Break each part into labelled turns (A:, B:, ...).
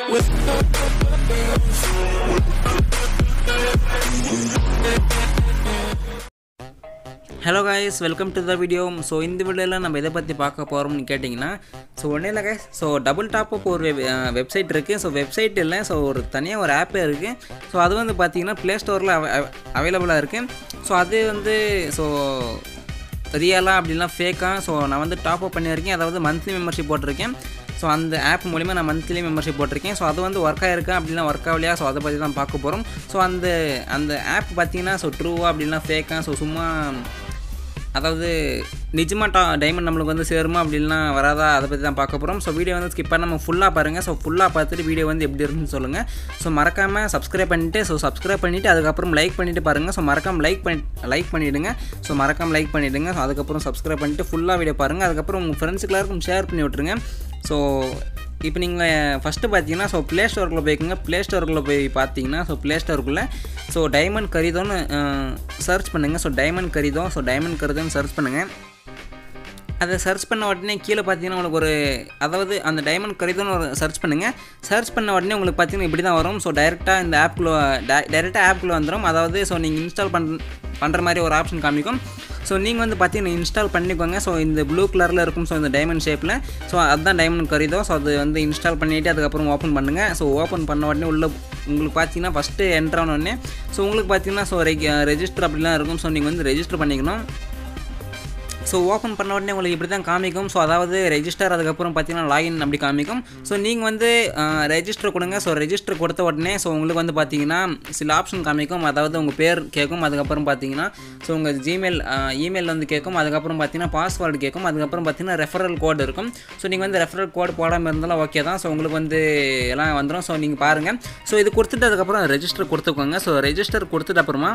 A: hello guys welcome to the video so இந்த வீடியோவில் நம்ம எதை பற்றி பார்க்க போகிறோம்னு கேட்டிங்கன்னா ஸோ ஒன்றும் இல்லை guys so double top up ஒரு வெப்சைட் இருக்குது ஸோ வெப்சைட் இல்லை ஸோ ஒரு தனியாக ஒரு ஆப்பே இருக்குது ஸோ அது வந்து பார்த்தீங்கன்னா ப்ளே ஸ்டோரில் அவைலபிளாக இருக்குது ஸோ அது வந்து ஸோ ரியலாக அப்படிலாம் ஃபேக்காக ஸோ நான் வந்து டாப் அப் பண்ணியிருக்கேன் அதாவது மந்த்லி மெம்பர்ஷிப் போட்டிருக்கேன் ஸோ அந்த ஆப் மூலிமா நான் மந்த்லி மெம்பர்ஷிப் போட்டிருக்கேன் ஸோ அது வந்து ஒர்க் ஆயிருக்கா அப்படின்னா ஒர்க் ஆகலையா ஸோ அதை பற்றி தான் பார்க்க போகிறோம் ஸோ அந்த அந்த ஆப் பார்த்தீங்கன்னா ஸோ ட்ரூவா அப்படின்னா ஃபேக்காக ஸோ சும்மா அதாவது நிஜமாக டா டைமண்ட் நம்மளுக்கு வந்து சேருமா அப்படின்லாம் வராதா அதை பற்றி தான் பார்க்க போகிறோம் ஸோ வீடியோ வந்து ஸ்கிப் பண்ணாமல் ஃபுல்லாக பாருங்கள் ஸோ ஃபுல்லாக பார்த்துட்டு வீடியோ வந்து எப்படி இருக்குன்னு சொல்லுங்கள் ஸோ மறக்காமல் சப்ஸ்கிரைப் பண்ணிவிட்டு ஸோ சப்ஸ்கிரைப் பண்ணிவிட்டு அதுக்கப்புறம் லைக் பண்ணிவிட்டு பாருங்கள் ஸோ மறக்காமல் லைக் பண்ணி லைக் பண்ணிவிடுங்க ஸோ மறக்காமல் லைக் பண்ணிவிடுங்க ஸோ அதுக்கப்புறம் சப்ஸ்கிரைப் பண்ணிவிட்டு ஃபுல்லாக வீடியோ பாருங்கள் அதுக்கப்புறம் உங்கள் ஃப்ரெண்ட்ஸுக்கு எல்லாருக்கும் ஷேர் பண்ணி விட்ருங்க ஸோ இப்போ நீங்கள் ஃபஸ்ட்டு பார்த்தீங்கன்னா ஸோ ப்ளே ஸ்டோருக்குள்ளே போய்க்குங்க ப்ளே ஸ்டோருக்குள்ளே போய் பார்த்தீங்கன்னா ஸோ ப்ளே ஸ்டோருக்குள்ளே ஸோ டைமண்ட் கரிதோன்னு சர்ச் பண்ணுங்கள் ஸோ டைமண்ட் கரிதோ ஸோ டைமண்ட் கரிதோன்னு சர்ச் பண்ணுங்கள் அதை சர்ச் பண்ண உடனே கீழே பார்த்தீங்கன்னா உங்களுக்கு ஒரு அதாவது அந்த டைமண்ட் கரிதோன்னு ஒரு சர்ச் பண்ணுங்கள் சர்ச் பண்ண உடனே உங்களுக்கு பார்த்தீங்கன்னா இப்படி தான் வரும் ஸோ டைரெக்டாக இந்த ஆப்குள்ளே டைரெக்டாக ஆப்குள்ளே வந்துடும் அதாவது ஸோ நீங்கள் இன்ஸ்டால் பண் பண்ணுற மாதிரி ஒரு ஆப்ஷன் காமிக்கும் ஸோ நீங்கள் வந்து பார்த்தீங்கன்னா இன்ஸ்டால் பண்ணிக்கோங்க ஸோ இந்த ப்ளூ கலரில் இருக்கும் ஸோ இந்த டைமண்ட் ஷேப்பில் ஸோ அதுதான் டைமண்ட் கரிதோ ஸோ அது வந்து இன்ஸ்டால் பண்ணிவிட்டு அதுக்கப்புறம் ஓப்பன் பண்ணுங்கள் ஸோ ஓப்பன் பண்ண உடனே உள்ள உங்களுக்கு பார்த்தீங்கன்னா ஃபஸ்ட்டு என்ட்ரு ஆன உடனே ஸோ உங்களுக்கு பார்த்தீங்கன்னா ஸோ ரெஜிஸ்டர் அப்படிலாம் இருக்கும் ஸோ நீங்கள் வந்து ரெஜிஸ்டர் பண்ணிக்கணும் ஸோ ஓப்பன் பண்ண உடனே உங்களுக்கு இப்படி தான் காமிக்கும் ஸோ அதாவது ரெஜிஸ்டர் அதுக்கப்புறம் பார்த்தீங்கன்னா லாகின் அப்படி காமிக்கும் ஸோ நீங்கள் வந்து ரெஜிஸ்டர் கொடுங்க ஸோ ரெஜிஸ்டர் கொடுத்த உடனே ஸோ உங்களுக்கு வந்து பார்த்தீங்கன்னா சில ஆப்ஷன் காமிக்கும் அதாவது உங்கள் பேர் கேட்கும் அதுக்கப்புறம் பார்த்தீங்கன்னா ஸோ உங்கள் ஜிமெயில் இமெயில் வந்து கேட்கும் அதுக்கப்புறம் பார்த்தீங்கன்னா பாஸ்வேர்டு கேட்கும் அதுக்கப்புறம் பார்த்தீங்கன்னா ரெஃபரல் கோடு இருக்கும் ஸோ நீங்கள் வந்து ரெஃபரல் கோடு போடாமல் இருந்தாலும் ஓகே தான் ஸோ உங்களுக்கு வந்து எல்லாம் வந்துடும் ஸோ நீங்கள் பாருங்கள் ஸோ இது கொடுத்துட்டு அதுக்கப்புறம் ரெஜிஸ்டர் கொடுத்துக்கோங்க ஸோ ரெஜிஸ்டர் கொடுத்துட்டு அப்புறமா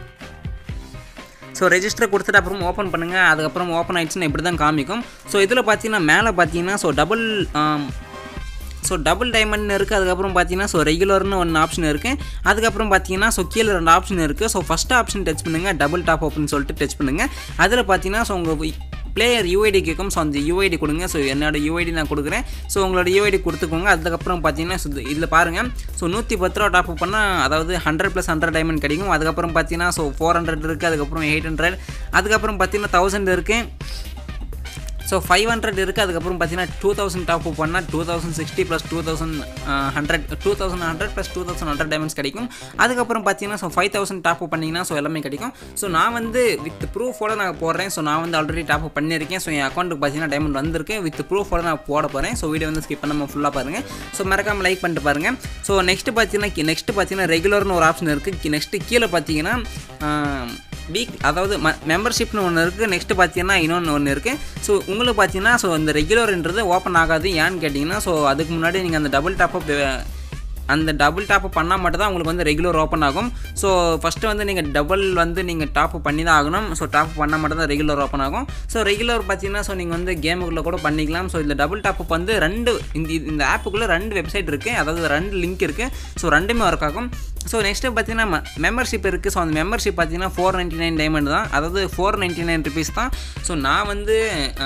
A: ஸோ ரெஜிஸ்டர் கொடுத்துட்டு அப்புறம் ஓப்பன் பண்ணுங்கள் அதுக்கப்புறம் ஓப்பன் ஆயிடுச்சுன்னா இப்படி தான் காமிக்கும் ஸோ இதில் பார்த்தீங்கன்னா மேலே பார்த்தீங்கன்னா so double so double diamond இருக்குது அதுக்கப்புறம் பார்த்தீங்கன்னா ஸோ ரெகுலர்னு ஒன்று ஆப்ஷன் இருக்குது அதுக்கப்புறம் பார்த்தீங்கன்னா ஸோ கீழே ரெண்டு ஆப்ஷன் இருக்குது ஸோ ஃபஸ்ட் ஆப்ஷன் டச் பண்ணுங்கள் டபுள் டாப் அப்படின்னு சொல்லிட்டு டச் பண்ணுங்கள் அதில் பார்த்தீங்கன்னா ஸோ உங்கள் பிளேயர் யூஐடி கேட்கும் ஸோ அந்த யூஐடி கொடுங்க ஸோ என்னோட யூஐடி நான் கொடுக்குறேன் ஸோ உங்களோட யூஐடி கொடுத்துக்கோங்க அதுக்கப்புறம் பார்த்தீங்கன்னா ஸோ இதில் பாருங்கள் ஸோ நூற்றி பத்து ரூபா டாப் பண்ணால் அதாவது ஹண்ட்ரட் ப்ளஸ் ஹண்ட்ரட் டைமண்ட் கிடைக்கும் அதுக்கப்புறம் பார்த்தீங்கன்னா ஸோ ஃபோர் ஹண்ட்ரட் இருக்குது அதுக்கப்புறம் எயிட் ஹண்ட்ரட் அதுக்கப்புறம் பார்த்தீங்கன்னா தௌசண்ட் இருக்குது ஸோ ஃபைவ் ஹண்ட்ரட் இருக்குது அதுக்கப்புறம் பார்த்தீங்கன்னா டூ தௌசண்ட் டாப் பண்ணால் two thousand sixty plus two thousand hundred two thousand hundred plus two thousand hundred diamonds கிடைக்கும் அதுக்கப்புறம் பார்த்தீங்கன்னா ஸோ ஃபைவ் தௌசண்ட் டாப் பண்ணிங்கன்னா ஸோ எல்லாமே கிடைக்கும் ஸோ நான் வந்து வித் ப்ரூஃபோட நான் போடுறேன் ஸோ நான் வந்து ஆல்ரெடி டாப் பண்ணியிருக்கேன் ஸோ என் அக்கௌண்ட்டுக்கு பார்த்தீங்கன்னா டைமண்ட் வந்திருக்கு வித் ப்ரூஃபோட நான் போட போகிறேன் ஸோ வீடியோ வந்து ஸ்கிப் பண்ணாமல் ஃபுல்லாக பாருங்கள் ஸோ மறக்காமல் லைக் பண்ணிட்டு பாருங்கள் ஸோ நெக்ஸ்ட் பார்த்தீங்கன்னா நெக்ஸ்ட் பார்த்தீங்கன்னா ரெகுலர்னு ஒரு ஆப்ஷன் இருக்குது நெக்ஸ்ட்டு கீழே பார்த்தீங்கன்னா வீக் அதாவது ம மெம்பர்ஷிப்னு ஒன்று இருக்குது நெக்ஸ்ட்டு பார்த்தீங்கன்னா இன்னொன்று ஒன்று இருக்குது ஸோ உங்களுக்கு பார்த்தீங்கன்னா ஸோ இந்த ரெகுலர்ன்றது ஓப்பன் ஆகாது ஏன்னு கேட்டிங்கன்னா ஸோ அதுக்கு முன்னாடி நீங்கள் அந்த டபுள் டாப்அப் அந்த டபுள் டாப் பண்ணால் மட்டும் தான் உங்களுக்கு வந்து ரெகுலர் ஓப்பன் ஆகும் ஸோ ஃபஸ்ட்டு வந்து நீங்கள் டபுள் வந்து நீங்கள் டாப் பண்ணி தான் ஆகணும் ஸோ டாப் பண்ணால் மட்டும் தான் ரெகுலர் ஓப்பன் ஆகும் ஸோ ரெகுலர் பார்த்தீங்கன்னா ஸோ நீங்கள் வந்து கேமுக்குள்ளே கூட பண்ணிக்கலாம் ஸோ இந்த டபுள் டாப் வந்து ரெண்டு இந்த இந்த ஆப்புக்குள்ளே ரெண்டு வெப்சைட் இருக்குது அதாவது ரெண்டு லிங்க் இருக்குது ஸோ ரெண்டுமே ஒர்க் ஆகும் ஸோ நெக்ஸ்ட்டு பார்த்தீங்கன்னா மெம்பர்ஷிப் இருக்குது ஸோ அந்த மெம்பர்ஷிப் பார்த்தீங்கன்னா ஃபோர் நைன்ட்டி நைன் டைமண்ட் தான் அதாவது ஃபோர் நைன்ட்டி நைன் ருபீஸ் தான் ஸோ நான் வந்து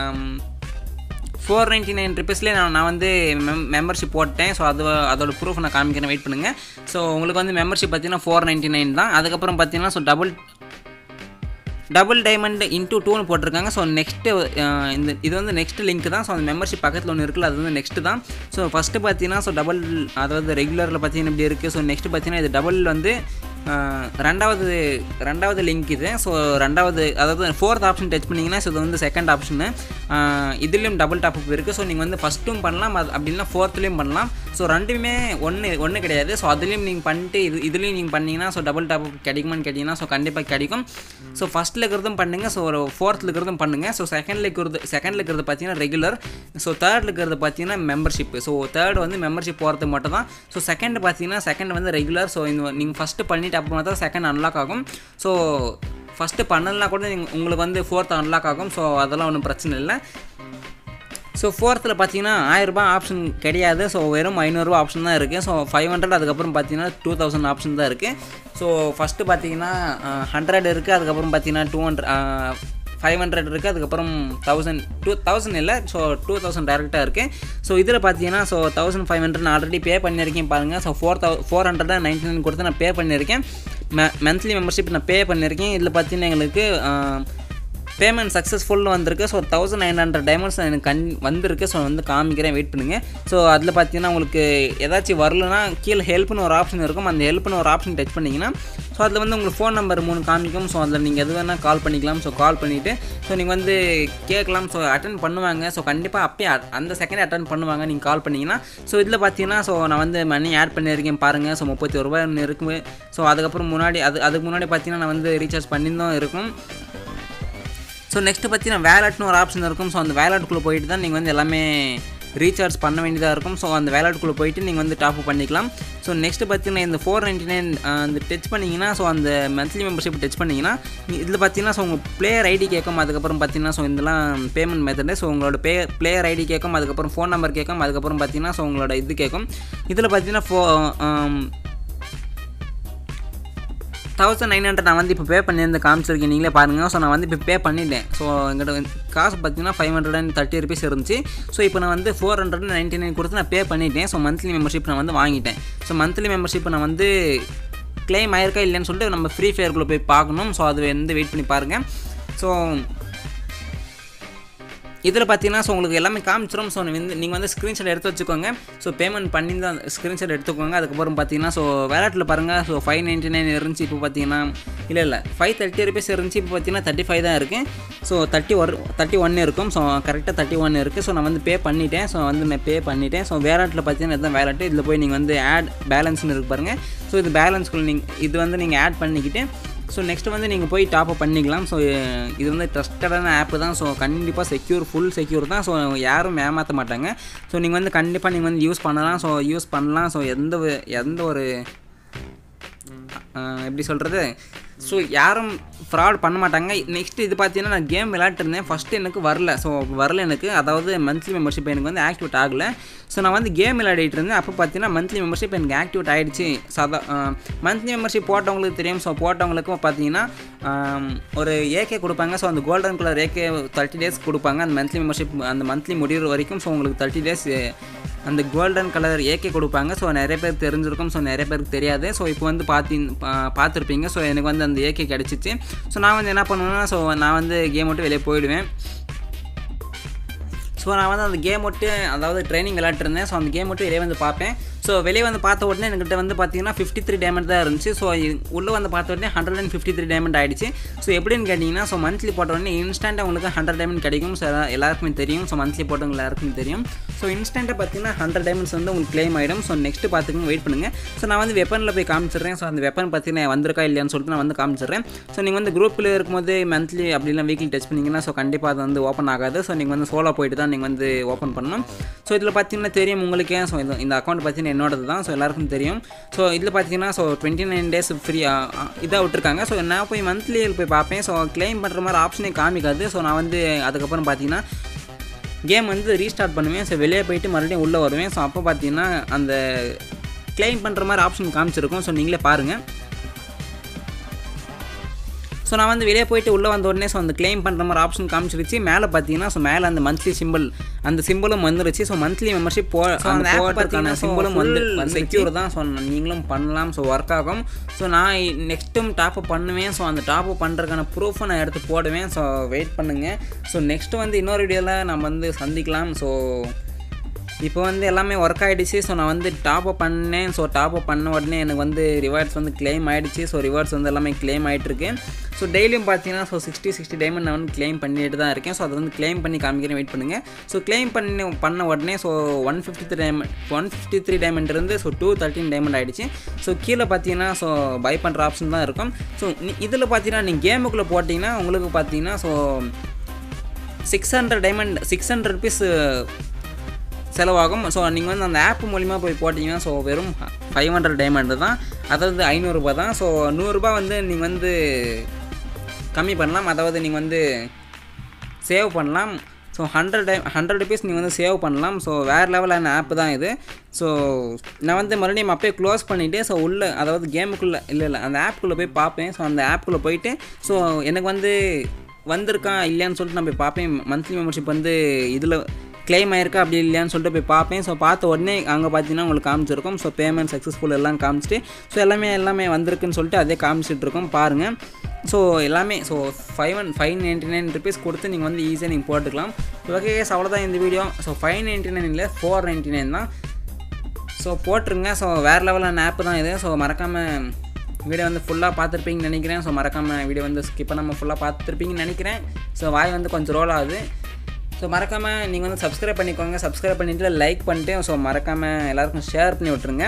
A: ஃபோர் நைன்ட்டி நைன் ருபீஸ்லேயே நான் நான் வந்து மெம் மெம்பர்ஷிப் போட்டேன் ஸோ அது அதோட ப்ரூஃப் நான் காமிக்கிறேன் வெயிட் பண்ணுங்கள் ஸோ உங்களுக்கு வந்து மெம்பர்ஷிப் பார்த்தீங்கன்னா ஃபோர் நைன்ட்டி நைன் தான் அதுக்கப்புறம் பார்த்தீங்கன்னா so double double diamond into டூன்னு போட்டிருக்காங்க ஸோ நெக்ஸ்ட்டு இந்த இது வந்து நெக்ஸ்ட் லிங்க் தான் ஸோ அந்த மெம்பர்ஷிப் பக்கத்தில் ஒன்று இருக்குல்ல அது வந்து நெக்ஸ்ட்டு தான் ஸோ ஃபஸ்ட்டு பார்த்தீங்கன்னா ஸோ டபுள் அதாவது ரெகுலரில் பார்த்தீங்கன்னா இப்படி இருக்குது ஸோ நெக்ஸ்ட்டு பார்த்தீங்கன்னா இது டபுள் வந்து ரெண்டாவது ரெண்டாவது லிங்க் இது ஸோ ரெண்டாவது அதாவது ஃபோர்த் ஆப்ஷன் டச் பண்ணிங்கன்னா ஸோ இது வந்து செகண்ட் ஆப்ஷனு இதுலேயும் டபுள் டாப்அப் இருக்குது ஸோ நீங்கள் வந்து ஃபஸ்ட்டும் பண்ணலாம் அது அப்படின்னா ஃபோர்த்துலேயும் பண்ணலாம் ஸோ ரெண்டுமே ஒன்று ஒன்று கிடையாது ஸோ அதுலேயும் நீங்கள் பண்ணிட்டு இது இதுலேயும் நீங்கள் பண்ணிங்கன்னா ஸோ டபுள் டாப்அப் கிடைக்குமான்னு கேட்டிங்கன்னா ஸோ கண்டிப்பாக கிடைக்கும் ஸோ ஃபஸ்ட்டில் இருக்கிறதும் பண்ணுங்கள் ஸோ ஒரு ஃபோர்த்தில் இருக்கிறதும் பண்ணுங்கள் ஸோ செகண்டில் இருக்கிறது செகண்டில் இருக்கிறது பார்த்தீங்கன்னா ரெகுலர் ஸோ தேர்டில் இருக்கிறது பார்த்தீங்கன்னா மெம்பர்ஷிப் ஸோ தேர்ட் வந்து மெம்பர்ஷிப் போகிறது மட்டும் தான் ஸோ செகண்ட் பார்த்தீங்கன்னா செகண்ட் வந்து ரெகுலர் ஸோ இந்த நீங்கள் ஃபஸ்ட்டு பண்ணிட்டு அப்புறமா தான் செகண்ட் அன்லாக் ஆகும் ஸோ ஃபஸ்ட்டு பண்ணலாம் கூட நீங்கள் உங்களுக்கு வந்து ஃபோர்த் அன்லாக் ஆகும் ஸோ அதெல்லாம் ஒன்றும் பிரச்சனை இல்லை ஸோ ஃபோர்த்தில் பார்த்தீங்கன்னா ஆயிரரூபா ஆப்ஷன் கிடையாது ஸோ வெறும் ஐநூறுரூவா ஆப்ஷன் தான் இருக்குது ஸோ ஃபைவ் ஹண்ட்ரட் அதுக்கப்புறம் பார்த்தீங்கன்னா டூ தௌசண்ட் ஆப்ஷன் தான் இருக்குது ஸோ ஃபஸ்ட்டு பார்த்தீங்கன்னா ஹண்ட்ரட் இருக்குது அதுக்கப்புறம் பார்த்தீங்கன்னா டூ ஹண்ட்ரட் ஃபைவ் ஹண்ட்ரட் இருக்குது அதுக்கப்புறம் தௌசண்ட் டூ தௌசண்ட் இல்லை ஸோ டூ தௌசண்ட் டேரெக்டாக இருக்குது ஸோ இதில் பார்த்தீங்கன்னா ஸோ தௌசண்ட் ஃபைவ் ஹண்ட்ரட் நான் ஆல்ரெடி பே பண்ணியிருக்கேன் பாருங்கள் ஸோ ஃபோர் தௌ four hundred and ninety nine கொடுத்து நான் பே பண்ணியிருக்கேன் மந்த்லி மெம்பர்ஷிப் நான் பே பண்ணியிருக்கேன் இதில் பார்த்தீங்கன்னா எங்களுக்கு பேமெண்ட் சக்ஸஸ்ஃபுல்னு வந்திருக்கு so thousand nine hundred diamonds எனக்கு கண் வந்திருக்கு ஸோ வந்து காமிக்கிறேன் வெயிட் பண்ணுங்கள் ஸோ அதில் பார்த்தீங்கன்னா உங்களுக்கு ஏதாச்சும் வரலனா கீழே ஹெல்ப்னு ஒரு ஆப்ஷன் இருக்கும் அந்த ஹெல்ப்னு ஒரு ஆப்ஷன் டச் பண்ணிங்கன்னா ஸோ அதில் வந்து உங்களுக்கு ஃபோன் நம்பர் மூணு காமிக்கும் ஸோ அதில் நீங்கள் எது வேணால் கால் பண்ணிக்கலாம் ஸோ கால் பண்ணிவிட்டு ஸோ நீங்கள் வந்து கேட்கலாம் ஸோ அட்டன் பண்ணுவாங்க ஸோ கண்டிப்பாக அப்பயே அ- அந்த செகண்ட் அட்டன் பண்ணுவாங்க நீங்கள் கால் பண்ணிங்கன்னா ஸோ இதில் பார்த்தீங்கன்னா ஸோ நான் வந்து மணி ஆட் பண்ணியிருக்கேன் பாருங்கள் ஸோ முப்பத்தி ஒரு ரூபாய் ஒன்று இருக்குது ஸோ அதுக்கப்புறம் முன்னாடி அது அதுக்கு முன்னாடி பார்த்தீங்கன்னா நான் வந்து ரீசார்ஜ் பண்ணியிருந்தும் இருக்கும் ஸோ நெக்ஸ்ட்டு பார்த்தீங்கன்னா வேலட்னு ஒரு ஆப்ஷன் இருக்கும் ஸோ அந்த வேலட்டுக்குள்ளே போயிட்டு தான் நீங்கள் வந்து எல்லாமே ரீசார்ஜ் பண்ண வேண்டியதாக இருக்கும் ஸோ அந்த வேலட்டுக்குள்ளே போயிட்டு நீங்கள் வந்து டாப் பண்ணிக்கலாம் ஸோ நெக்ஸ்ட்டு பார்த்தீங்கன்னா இந்த ஃபோர் நைன்டி நைன் அந்த டச் பண்ணிங்கன்னா ஸோ அந்த மந்த்லி மெம்பர்ஷிப் டச் பண்ணிங்கன்னா இதில் பார்த்தீங்கன்னா ஸோ உங்கள் பிளேயர் ஐடி கேட்கும் அதுக்கப்புறம் பார்த்தீங்கன்னா ஸோ இதெல்லாம் பேமெண்ட் மெத்தடு ஸோ உங்களோட பே பிளேயர் ஐடி கேட்கும் அதுக்கப்புறம் ஃபோன் நம்பர் கேட்கும் அதுக்கப்புறம் பார்த்தீங்கன்னா ஸோ உங்களோட இது கேட்கும் இதில் பார்த்தீங்கன்னா ஃபோ தௌசண்ட் நைன் ஹண்ட்ரட் நான் வந்து இப்போ பே பண்ணியிருந்து காமிச்சிருக்கேன் நீங்களே பாருங்கள் ஸோ நான் வந்து இப்போ பே பண்ணிட்டேன் ஸோ எங்கிட்ட வந்து காசு பார்த்தீங்கன்னா five hundred and thirty rupees இருந்துச்சு ஸோ இப்போ நான் வந்து ஃபோர் ஹண்ட்ரட் நைன்ட்டி நைன் கொடுத்து நான் பே பண்ணிட்டேன் ஸோ மந்த்லி மெம்பர்ஷிப் நான் வந்து வாங்கிட்டேன் ஸோ மந்த்லி மெம்பர்ஷிப் நான் வந்து க்ளைம் ஆயிருக்கா இல்லைன்னு சொல்லிட்டு நம்ம ஃப்ரீ ஃபயருக்குள்ளே போய் பார்க்கணும் ஸோ அது வந்து வெயிட் பண்ணி பாருங்கள் ஸோ இதில் பார்த்தீங்கன்னா ஸோ உங்களுக்கு எல்லாமே காமிச்சிரும் ஸோ வந்து நீங்கள் வந்து ஸ்க்ரீன்ஷாட் எடுத்து வச்சுக்கோங்க ஸோ பேமெண்ட் பண்ணி தான் ஸ்க்ரீன்ஷாட் எடுத்துக்கோங்க அதுக்கப்புறம் பார்த்தீங்கன்னா ஸோ வேலட்டில் பாருங்கள் ஸோ ஃபைவ் நைன்ட்டி நைன் இருந்துச்சு இப்போ பார்த்தீங்கன்னா இல்லை இல்லை ஃபைவ் தேர்ட்டி ருபீஸ் இருந்துச்சு இப்போ பார்த்தீங்கன்னா தேர்ட்டி ஃபைவ் தான் இருக்குது ஸோ தேர்ட்டி ஒரு தேர்ட்டி ஒன் இருக்கும் ஸோ கரெக்டாக தேர்ட்டி ஒன் இருக்குது ஸோ நான் வந்து பே பண்ணிட்டேன் ஸோ வந்து நான் பே பண்ணிட்டேன் ஸோ வேலட்டில் பார்த்தீங்கன்னா இதுதான் வேலட்டு இதில் போய் நீங்கள் வந்து ஆட் பேலன்ஸ்னு இருக்கு பாருங்கள் ஸோ இது பேலன்ஸ்குள்ள நீங்கள் இது வந்து நீங்கள் ஆட் பண்ணிக்கிட்டு ஸோ நெக்ஸ்ட் வந்து நீங்கள் போய் டாப் அப் பண்ணிக்கலாம் ஸோ இது வந்து ட்ரஸ்டடான ஆப்பு தான் ஸோ கண்டிப்பாக செக்யூர் ஃபுல் செக்யூர் தான் ஸோ யாரும் ஏமாற்ற மாட்டாங்க ஸோ நீங்கள் வந்து கண்டிப்பாக நீங்கள் வந்து யூஸ் பண்ணலாம் ஸோ யூஸ் பண்ணலாம் ஸோ எந்த ஒரு- எந்த ஒரு அஹ், எப்படி சொல்கிறது ஸோ யாரும் ஃப்ராட் பண்ண மாட்டாங்க நெக்ஸ்ட் இது பார்த்தீங்கன்னா நான் கேம் விளையாட்டுருந்தேன் ஃபஸ்ட்டு எனக்கு வரல ஸோ வரல எனக்கு அதாவது மந்த்லி மெம்பர்ஷிப் எனக்கு வந்து ஆக்டிவேட் ஆகலை ஸோ நான் வந்து கேம் விளையாடிட்டு இருந்தேன் அப்போ பார்த்தீங்கன்னா மந்த்லி மெம்பர்ஷிப் எனக்கு ஆக்டிவேட் ஆகிடுச்சு சாதா மந்த்லி மெம்பர்ஷிப் போட்டவங்களுக்கு தெரியும் ஸோ போட்டவங்களுக்கும் பார்த்தீங்கன்னா ஆம், ஒரு ஏகே கொடுப்பாங்க ஸோ அந்த golden colour AK thirty days கொடுப்பாங்க அந்த மந்த்லி மெம்பர்ஷிப் அந்த மந்த்லி முடிகிற வரைக்கும் ஸோ உங்களுக்கு தேர்ட்டி டேஸ் அந்த கோல்டன் கலர் ஏகே கொடுப்பாங்க ஸோ நிறைய பேர் தெரிஞ்சிருக்கும் ஸோ நிறைய பேருக்கு தெரியாது ஸோ இப்போ வந்து பார்த்தி பா- பார்த்துருப்பீங்க ஸோ எனக்கு வந்து அந்த ஏகே கிடச்சிச்சு ஸோ நான் வந்து என்ன பண்ணுவேன்னா ஸோ நான் வந்து கேம் விட்டு வெளியே போயிடுவேன் ஸோ நான் வந்து அந்த கேம் விட்டு அதாவது ட்ரைனிங் விளையாட்டுருந்தேன் ஸோ அந்த கேம் விட்டு வெளியே வந்து பார்ப்பேன் ஸோ வெளியே வந்து பார்த்த உடனே என்கிட்ட வந்து பார்த்தீங்கன்னா ஃபிஃப்டி த்ரீ டைமண்ட் தான் இருந்துச்சு ஸோ உள்ளே வந்து பார்த்த உடனே hundred and fifty three diamond ஆயிடுச்சு ஸோ எப்படின்னு கேட்டிங்கன்னா ஸோ மந்த்லி போட்ட உடனே இன்ஸ்டண்ட்டாக உங்களுக்கு ஹண்ட்ரட் டைமண்ட் கிடைக்கும் ஸோ எல்லாருக்குமே தெரியும் ஸோ மந்த்லி போட்டவங்க எல்லாருக்குமே தெரியும் ஸோ இன்ஸ்டண்ட்டாக பார்த்தீங்கன்னா ஹண்ட்ரட் டைமண்ட்ஸ் வந்து உங்களுக்கு claim ஆகிடும் ஸோ நெக்ஸ்ட்டு பார்த்துக்கோங்க வெயிட் பண்ணுங்கள் ஸோ நான் வந்து வெப்பனில் போய் காமிச்சிடுறேன் ஸோ அந்த வெப்பன் பார்த்தீங்கன்னா வந்திருக்கா இல்லையான்னு சொல்லிட்டு நான் வந்து காமிச்சிடுறேன் ஸோ நீங்கள் வந்து குரூப்பில் இருக்கும்போது மந்த்லி அப்படிலாம் வீக்லி டச் பண்ணிங்கன்னா ஸோ கண்டிப்பாக அது வந்து ஓப்பன் ஆகாது ஸோ நீங்கள் வந்து சோலோ போயிட்டு தான் நீங்கள் வந்து ஓப்பன் பண்ணணும் ஸோ இதில் பார்த்தீங்கன்னா தெரியும் உங்களுக்கே ஸோ இது இந்த அக்கௌண்ட் பார்த்தீங்கன்னா என்னோடது தான் ஸோ எல்லாருக்கும் தெரியும் ஸோ இதில் பார்த்தீங்கன்னா so twenty nine days free இதாக விட்டுருக்காங்க ஸோ நான் போய் மந்த்லி போய் பார்ப்பேன் ஸோ க்ளைம் பண்ணுற மாதிரி ஆப்ஷனே காமிக்காது ஸோ நான் வந்து அதுக்கப்புறம் பார்த்தீங்கன்னா கேம் வந்து ரீஸ்டார்ட் பண்ணுவேன் ஸோ வெளியே போயிட்டு மறுபடியும் உள்ளே வருவேன் ஸோ அப்போ பார்த்தீங்கன்னா அந்த க்ளைம் பண்ணுற மாதிரி ஆப்ஷன் காமிச்சிருக்கும் ஸோ நீங்களே பாருங்கள் ஸோ நான் வந்து வெளியே போயிட்டு உள்ளே வந்த உடனே ஸோ அந்த க்ளைம் பண்ணுற மாதிரி ஆப்ஷன் காமிச்சிருச்சு மேலே பார்த்தீங்கன்னா ஸோ மேலே அந்த மந்த்லி சிம்பிள் அந்த சிம்பிளும் வந்துருச்சு ஸோ மந்த்லி மெம்பர்ஷிப் போ அந்த போட்டதுக்கான சிம்பிளும் வந்து செக்யூர் தான் ஸோ நீங்களும் பண்ணலாம் ஸோ ஒர்க் ஆகும் ஸோ நான் நெக்ஸ்ட்டும் டாப்அப் பண்ணுவேன் ஸோ அந்த டாப்அப் பண்ணுறதுக்கான ப்ரூஃபை நான் எடுத்து போடுவேன் ஸோ வெயிட் பண்ணுங்கள் ஸோ நெக்ஸ்ட்டு வந்து இன்னொரு வீடியோவில் நம்ம வந்து சந்திக்கலாம் ஸோ இப்போ வந்து எல்லாமே ஒர்க் ஆகிடுச்சு ஸோ நான் வந்து டாப் அப் பண்ணேன் ஸோ டாப் அப் பண்ண உடனே எனக்கு வந்து ரிவார்ட்ஸ் வந்து claim ஆகிடுச்சு ஸோ ரிவார்ட்ஸ் வந்து எல்லாமே claim ஆகிட்டுருக்கு ஸோ டெய்லியும் பார்த்தீங்கன்னா ஸோ சிக்ஸ்டி சிக்ஸ்டி டைமண்ட் நான் வந்து claim பண்ணிட்டு தான் இருக்கேன் ஸோ அதை வந்து claim பண்ணி காமிக்கிறேன் வெயிட் பண்ணுங்கள் ஸோ claim பண்ணி பண்ண உடனே so one fifty three diamond one fifty three diamond இருந்து ஸோ டூ தேர்ட்டின் டைமண்ட் ஆகிடுச்சு ஸோ கீழே பார்த்தீங்கன்னா ஸோ பை பண்ணுற ஆப்ஷன் தான் இருக்கும் ஸோ இதில் பார்த்தீங்கன்னா நீங்கள் கேமுக்குள்ளே போட்டிங்கன்னா உங்களுக்கு பார்த்தீங்கன்னா so six hundred diamond six hundred rupees செலவாகும் ஸோ நீங்கள் வந்து அந்த ஆப் மூலிமா போய் போட்டிங்கன்னா ஸோ வெறும் ஃபைவ் ஹண்ட்ரட் டைமண்ட் தான் அதாவது ஐநூறுரூபா தான் ஸோ நூறுரூபா வந்து நீங்கள் வந்து கம்மி பண்ணலாம் அதாவது நீங்கள் வந்து சேவ் பண்ணலாம் so hundred time hundred rupees நீங்கள் வந்து சேவ் பண்ணலாம் ஸோ வேறு லெவலான ஆப் தான் இது ஸோ நான் வந்து மறுபடியும் அப்பயே க்ளோஸ் பண்ணிவிட்டு ஸோ உள்ளே அதாவது கேமுக்குள்ளே இல்லை இல்லை அந்த ஆப்புக்குள்ளே போய் பார்ப்பேன் ஸோ அந்த ஆப்புக்குள்ளே போயிட்டு ஸோ எனக்கு வந்து வந்திருக்கா இல்லையான்னு சொல்லிட்டு நான் போய் பார்ப்பேன் மந்த்லி மெம்பர்ஷிப் வந்து இதில் கிளைம் ஆயிருக்கா அப்படி இல்லையான்னு சொல்லிட்டு போய் பார்ப்பேன் ஸோ பார்த்த உடனே அங்கே பார்த்தீங்கன்னா உங்களுக்கு காமிச்சிருக்கும் ஸோ பேமெண்ட் சக்ஸஸ்ஃபுல் எல்லாம் காமிச்சிட்டு ஸோ எல்லாமே எல்லாமே வந்திருக்குன்னு சொல்லிட்டு அதே காமிச்சிட்டு இருக்கோம் பாருங்கள் ஸோ எல்லாமே so five one five ninety nine rupees கொடுத்து நீங்கள் வந்து ஈஸியாக நீங்கள் போட்டுக்கலாம் ஓகே கேஸ் அவ்வளோதான் இந்த video so five ninety nine இல்லை ஃபோர் நைன்ட்டி நைன் தான் ஸோ போட்டுருங்க ஸோ வேறு லெவலான ஆப் தான் இது ஸோ மறக்காமல் வீடியோ வந்து ஃபுல்லாக பார்த்துருப்பீங்கன்னு நினைக்கிறேன் ஸோ மறக்காமல் வீடியோ வந்து ஸ்கிப் பண்ணாமல் ஃபுல்லாக பார்த்துருப்பீங்கன்னு நினைக்கிறேன் ஸோ வாய் வந்து கொஞ்சம் ரோல் ஆகுது ஸோ மறக்காமல் நீங்கள் வந்து சப்ஸ்கிரைப் பண்ணிக்கோங்க சப்ஸ்கிரைப் பண்ணிவிட்டு லைக் பண்ணிட்டு ஸோ மறக்காமல் எல்லாருக்கும் ஷேர் பண்ணி விட்ருங்க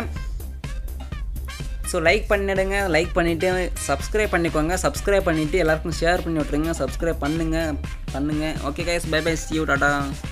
A: ஸோ லைக் பண்ணிடுங்க லைக் பண்ணிவிட்டு சப்ஸ்கிரைப் பண்ணிக்கோங்க சப்ஸ்கிரைப் பண்ணிவிட்டு எல்லாருக்கும் ஷேர் பண்ணி விட்ருங்க சப்ஸ்கிரைப் பண்ணுங்கள் பண்ணுங்கள் okay guys bye bye see you tata